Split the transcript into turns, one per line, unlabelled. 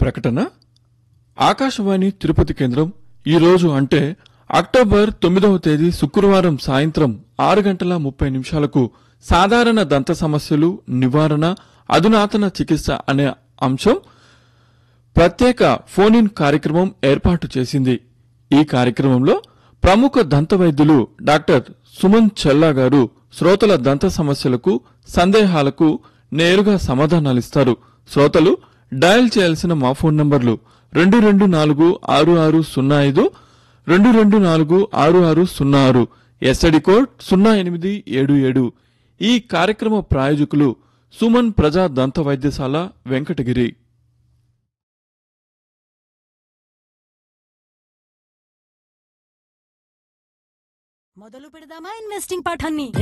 ప్రకటన ఆకాశవాణి తిరుపతి కేంద్రం ఈ రోజు అంటే అక్టోబర్ తొమ్మిదవ తేదీ శుక్రవారం సాయంత్రం ఆరు గంటల ముప్పై నిమిషాలకు సాధారణ దంత సమస్యలు నివారణ అధునాతన చికిత్స అనే అంశం ప్రత్యేక ఫోన్ ఇన్ కార్యక్రమం ఏర్పాటు చేసింది ఈ కార్యక్రమంలో ప్రముఖ దంత వైద్యులు డాక్టర్ సుమన్ చెల్లా గారు శ్రోతల దంత సమస్యలకు సందేహాలకు నేరుగా సమాధానాలిస్తారు శ్రోతలు డయల్ చేయాల్సిన మా ఫోన్ నంబర్లు రెండు రెండు నాలుగు ఆరు ఆరు సున్నా ఐదు రెండు రెండు నాలుగు ఆరు ఆరు సున్నా ఆరు ఎస్ఐడి కోడ్ సున్నా ఎనిమిది ఏడు ఏడు ఈ కార్యక్రమ ప్రాయోజకులు సుమన్ ప్రజా దంత వైద్యశాల వెంకటగిరి
మొదలు పెడదామా ఇన్వెస్టింగ్ పాఠాన్ని